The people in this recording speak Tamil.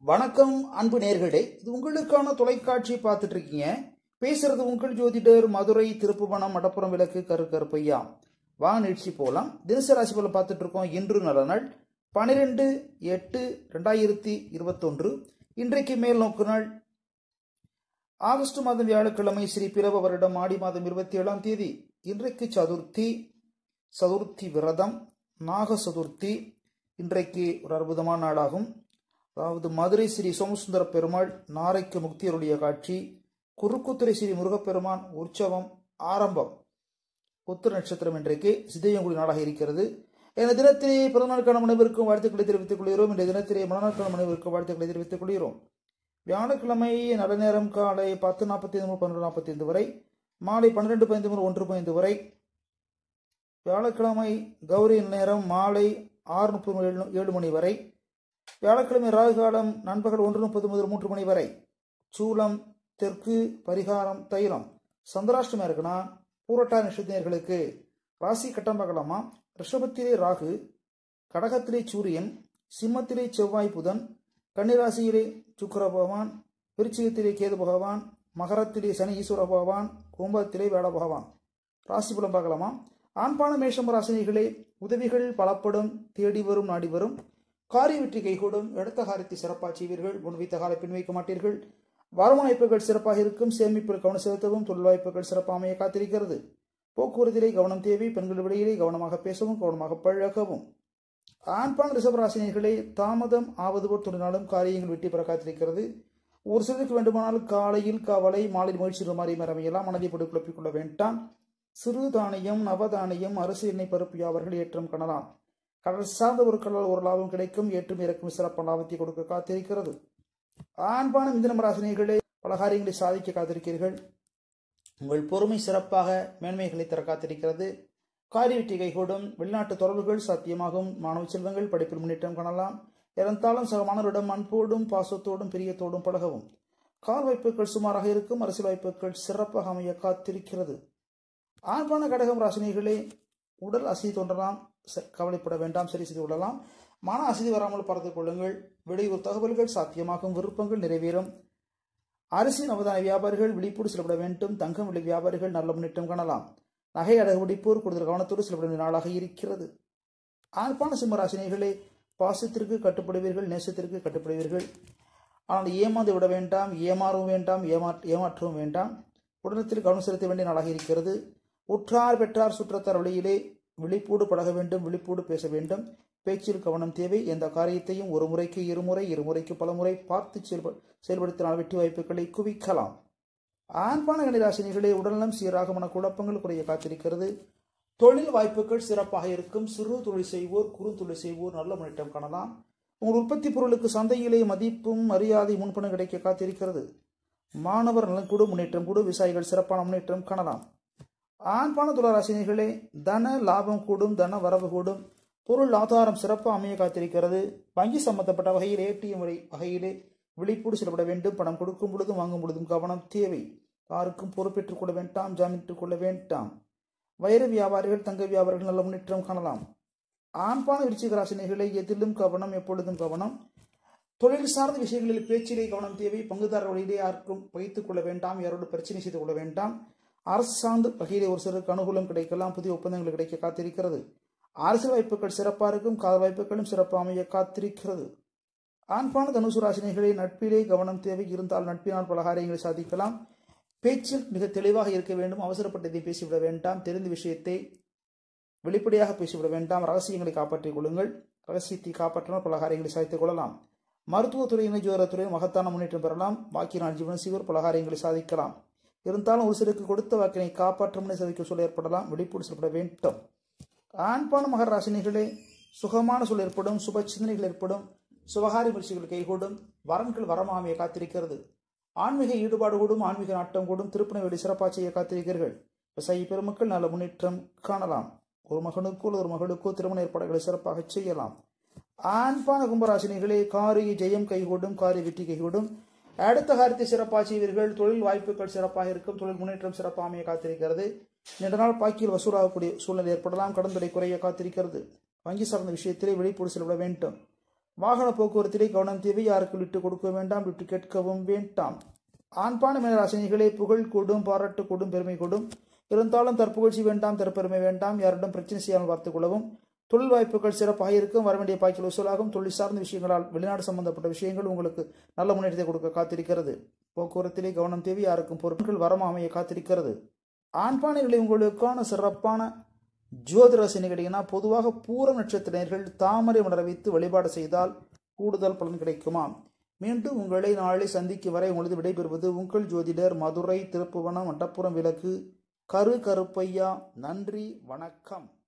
வணக்கம் அன்பு நேர்களே இது உங்களுக்கான தொலைக்காட்சி பார்த்துட்டு இருக்கீங்க பேசுறது உங்கள் ஜோதிடர் மதுரை திருப்புவனம் மடப்புறம் விளக்கு கரு கருப்பையா வா நிகழ்ச்சி போலாம் தினசரி ராசி பலன் பார்த்துட்டு இருக்கோம் இன்று நல்ல நாள் பன்னிரெண்டு எட்டு ரெண்டாயிரத்தி இருபத்தொன்று இன்றைக்கு மேல் நோக்கு நாள் ஆகஸ்ட் மாதம் வியாழக்கிழமை ஸ்ரீ பிறவ வருடம் ஆடி மாதம் இருபத்தி ஏழாம் தேதி இன்றைக்கு சதுர்த்தி சதுர்த்தி விரதம் நாக சதுர்த்தி இன்றைக்கு ஒரு அற்புதமான நாளாகும் அதாவது மதுரை ஸ்ரீ சோமசுந்தர பெருமாள் நாரைக்கு முக்தியருடைய காட்சி குறுக்குத்துறை ஸ்ரீ முருகப்பெருமான் உற்சவம் ஆரம்பம் உத்திர நட்சத்திரம் இன்றைக்கு சிதையங்குடி நாளாக இருக்கிறது இந்த தினத்திலே பிறந்தநாளுக்கான மனைவிற்கும் வாழ்த்துக்களை தெரிவித்துக் கொள்கிறோம் இந்த தினத்திலே மனநாட்கான மனைவிற்கும் வாழ்த்துக்களை தெரிவித்துக் கொள்கிறோம் வியாழக்கிழமை நல்ல நேரம் காலை பத்து நாற்பத்தி ஐந்து பன்னெண்டு நாற்பத்தி ஐந்து வரை மாலை பன்னிரெண்டு பதினைந்து முதல் ஒன்று பதினைந்து வரை வியாழக்கிழமை கௌரி நேரம் மாலை ஆறு முப்பது ஏழு ஏழு மணி வரை வியாழக்கிழமை ராகு காலம் நண்பகல் ஒன்று முப்பது முதல் மூன்று மணி வரை சூலம் தெற்கு பரிகாரம் தைலம் சந்திராஷ்டமம் இருக்குன்னா பூரட்டா நட்சத்திரர்களுக்கு ராசி கட்டம் பார்க்கலாமா ரிஷபத்திலே ராகு கடகத்திலே சூரியன் சிம்மத்திலே செவ்வாய் புதன் கன்னிராசியிலே சுக்கர பகவான் விருச்சிகத்திலே கேது பகவான் மகரத்திலே சனி ஈஸ்வர பகவான் கும்பத்திலே வேட பகவான் ராசி பலம் பார்க்கலாமா ஆண்பான மேஷம் ராசினிகளே உதவிகள் பலப்படும் தேடி வரும் நாடி வரும் காரிய வெற்றி கைகூடும் எடுத்த காரியத்தை சிறப்பாக செய்வீர்கள் முன் வைத்த காலை பின் வைக்க மாட்டீர்கள் வருமான வாய்ப்புகள் சிறப்பாக இருக்கும் சேமிப்பில் கவனம் செலுத்தவும் தொழில் வாய்ப்புகள் சிறப்பாக அமைய காத்திருக்கிறது போக்குவரத்திலே கவனம் தேவை பெண்கள் இடையிலே கவனமாக பேசவும் கவனமாக பழகவும் ஆண்பான் ரிசவராசினியர்களே தாமதம் ஆவது போல் தொழிலாலும் காரியங்கள் வெற்றி பெற காத்திருக்கிறது ஒரு சிலருக்கு வேண்டுமானால் காலையில் காவலை மாலையில் முயற்சி மாதிரி மரமையெல்லாம் மனதை போட்டு குழப்பிக் கொள்ள வேண்டாம் சிறு தானியம் நவதானியம் அரிசி எண்ணெய் பருப்பு யாவர்கள் ஏற்றம் காணலாம் கடல் சார்ந்த பொருட்களால் ஒரு லாபம் கிடைக்கும் ஏற்றும் இறக்கும் சிறப்பான லாபத்தை கொடுக்க காத்திருக்கிறது ஆண்பான மிதனம் ராசினியர்களே பல காரியங்களை சாதிக்க காத்திருக்கிறீர்கள் உங்கள் பொறுமை சிறப்பாக மேன்மைகளை தர காத்திருக்கிறது காரிய வெற்றி கைகூடும் வெளிநாட்டு தொடர்புகள் சாத்தியமாகும் மாணவ செல்வங்கள் படிப்பில் முன்னேற்றம் காணலாம் இறந்தாலும் சக மாணவரிடம் அன்போடும் பாசத்தோடும் பிரியத்தோடும் பழகவும் கார் வாய்ப்புகள் சுமாராக இருக்கும் அரசியல் வாய்ப்புகள் சிறப்பாக அமைய காத்திருக்கிறது ஆண்பான கடகம் ராசினிகளே உடல் அசதி தோன்றலாம் கவலைப்பட வேண்டாம் சரி செய்து கொள்ளலாம் மன அசதி வராமல் பார்த்து கொள்ளுங்கள் வெளியூர் தகவல்கள் சாத்தியமாகும் விருப்பங்கள் நிறைவேறும் அரிசி நவதான வியாபாரிகள் விழிப்போடு செல்லப்பட வேண்டும் தங்கம் விலை வியாபாரிகள் நல்ல முன்னேற்றம் காணலாம் நகை அடகு பிடிப்போர் கூடுதல் கவனத்தோடு செல்லப்படும் நாளாக இருக்கிறது ஆண்பான சிம்மராசினிகளே பாசத்திற்கு கட்டுப்படுவீர்கள் நேசத்திற்கு கட்டுப்படுவீர்கள் ஆனால் ஏமாந்து விட வேண்டாம் ஏமாறவும் வேண்டாம் ஏமா ஏமாற்றவும் வேண்டாம் உடனத்தில் கவனம் செலுத்த வேண்டிய நாளாக இருக்கிறது உற்றார் பெற்றார் சுற்றத்தார் வழியிலே விழிப்போடு பழக வேண்டும் விழிப்போடு பேச வேண்டும் பேச்சில் கவனம் தேவை எந்த காரியத்தையும் ஒரு முறைக்கு இருமுறை இருமுறைக்கு பல முறை பார்த்து செயல்ப செயல்படுத்தினால் வெற்றி வாய்ப்புகளை குவிக்கலாம் ஆண்பான கணிராசினிகளே உடல்நலம் சீராக மன குழப்பங்கள் குறைய காத்திருக்கிறது தொழில் வாய்ப்புகள் சிறப்பாக இருக்கும் சிறு தொழில் செய்வோர் குறுந்தொழில் செய்வோர் நல்ல முன்னேற்றம் காணலாம் உங்கள் உற்பத்தி பொருளுக்கு சந்தையிலே மதிப்பும் மரியாதை முன்பணம் கிடைக்க காத்திருக்கிறது மாணவர் நலன் கூட முன்னேற்றம் கூட விவசாயிகள் சிறப்பான முன்னேற்றம் காணலாம் ஆண்பான துளராசினிகளே தன லாபம் கூடும் தன வரவு கூடும் பொருள் ஆதாரம் சிறப்பாக அமைய காத்திருக்கிறது வங்கி சம்பந்தப்பட்ட வகையில் ஏடிஎம் வரை வகையிலே விழிப்போடு செல்லப்பட வேண்டும் பணம் கொடுக்கும் பொழுதும் வாங்கும் பொழுதும் கவனம் தேவை யாருக்கும் பொறுப்பேற்றுக் கொள்ள வேண்டாம் ஜாமீன் கொள்ள வேண்டாம் வைர வியாபாரிகள் தங்க வியாபாரிகள் நல்ல முன்னேற்றம் காணலாம் ஆண்பான விருச்சிக ராசினிகளை எதிலும் கவனம் எப்பொழுதும் கவனம் தொழில் சார்ந்த விஷயங்களில் பேச்சிலே கவனம் தேவை பங்குதாரர் வழியிலே யாருக்கும் பகித்துக் கொள்ள வேண்டாம் யாரோடு பிரச்சனை செய்து கொள்ள வேண்டாம் அரசு சார்ந்த வகையிலே ஒரு சிலருக்கு அனுகூலம் கிடைக்கலாம் புதிய ஒப்பந்தங்கள் கிடைக்க காத்திருக்கிறது அரசியல் வாய்ப்புகள் சிறப்பாக இருக்கும் காதல் வாய்ப்புகளும் சிறப்பாக அமைய காத்திருக்கிறது ஆண்பான தனுசு ராசினிகளை நட்பிலே கவனம் தேவை இருந்தால் நட்பினால் பல காரியங்களை சாதிக்கலாம் பேச்சில் மிக தெளிவாக இருக்க வேண்டும் அவசரப்பட்டதை பேசிவிட வேண்டாம் தெரிந்த விஷயத்தை வெளிப்படையாக பேசிவிட வேண்டாம் ரகசியங்களை காப்பாற்றிக் கொள்ளுங்கள் ரகசியத்தை காப்பாற்றினால் பல காரியங்களை சாதித்துக் கொள்ளலாம் மருத்துவத்துறையினை ஜோரத்துறையில் மகத்தான முன்னேற்றம் பெறலாம் பாக்கி நாள் ஜீவன செய்வோர் பல காரியங்களை சாதிக்கலாம் இருந்தாலும் ஒரு சிலருக்கு கொடுத்த வாக்கினை காப்பாற்றமுனை சாதிக்க சொல்ல ஏற்படலாம் வெளிப்போடு சொல்லப்பட வேண்டும் ஆண்பான மகர ராசினிகளே சுகமான சூழல் ஏற்படும் சுப சிந்தனைகள் ஏற்படும் சுபகாரி முயற்சிகள் கைகூடும் வரன்கள் வரமாமையை காத்திருக்கிறது ஆன்மீக ஈடுபாடு கூடும் ஆன்மீக நாட்டம் கூடும் திருப்பணி வேலை சிறப்பாக செய்ய காத்திருக்கிறீர்கள் விவசாயி பெருமக்கள் நல்ல முன்னேற்றம் காணலாம் ஒரு மகனுக்கோ ஒரு மகளுக்கோ திருமண ஏற்பாடுகளை சிறப்பாக செய்யலாம் ஆண்பான கும்பராசினிகளே காரிய ஜெயம் கைகூடும் காரிய வெற்றி கைகூடும் அடுத்த காரியத்தை சிறப்பாக செய்வீர்கள் தொழில் வாய்ப்புகள் சிறப்பாக இருக்கும் தொழில் முன்னேற்றம் சிறப்பாக அமைய காத்திருக்கிறது நீண்ட நாள் பாக்கியில் வசூலாகக்கூடிய சூழ்நிலை ஏற்படலாம் கடன் தடை குறைய காத்திருக்கிறது வங்கி சார்ந்த விஷயத்திலே விழிப்போடு செல்ல வேண்டும் வாகன போக்குவரத்திலே கவனம் தேவை யாருக்கு விட்டு கொடுக்க வேண்டாம் விட்டு கேட்கவும் வேண்டாம் ஆண்பான மேலராசினிகளே புகழ் கூடும் பாராட்டு கூடும் பெருமை கூடும் இருந்தாலும் தற்புகழ்ச்சி வேண்டாம் தற்பெருமை வேண்டாம் யாரிடம் பிரச்சனை செய்யாமல் பார்த்துக் கொள்ளவும் தொழில் வாய்ப்புகள் சிறப்பாக இருக்கும் வரவேண்டிய பாய்ச்சல் வசூலாகும் தொழில் சார்ந்த விஷயங்களால் வெளிநாடு சம்பந்தப்பட்ட விஷயங்கள் உங்களுக்கு நல்ல முன்னேற்றத்தை கொடுக்க காத்திருக்கிறது போக்குவரத்திலே கவனம் தேவை யாருக்கும் பொருட்கள் வரமா அமைய காத்திருக்கிறது ஆண்பானைகளை உங்களுக்கான சிறப்பான ஜோதிராசினை கேட்டீங்கன்னா பொதுவாக பூரம் நட்சத்திரர்கள் தாமரை மலர வைத்து வழிபாடு செய்தால் கூடுதல் பலன் கிடைக்குமா மீண்டும் உங்களை நாளை சந்திக்கும் வரை உங்களது விடைபெறுவது உங்கள் ஜோதிடர் மதுரை திருப்புவனம் மண்டப்புறம் விளக்கு கரு கருப்பையா நன்றி வணக்கம்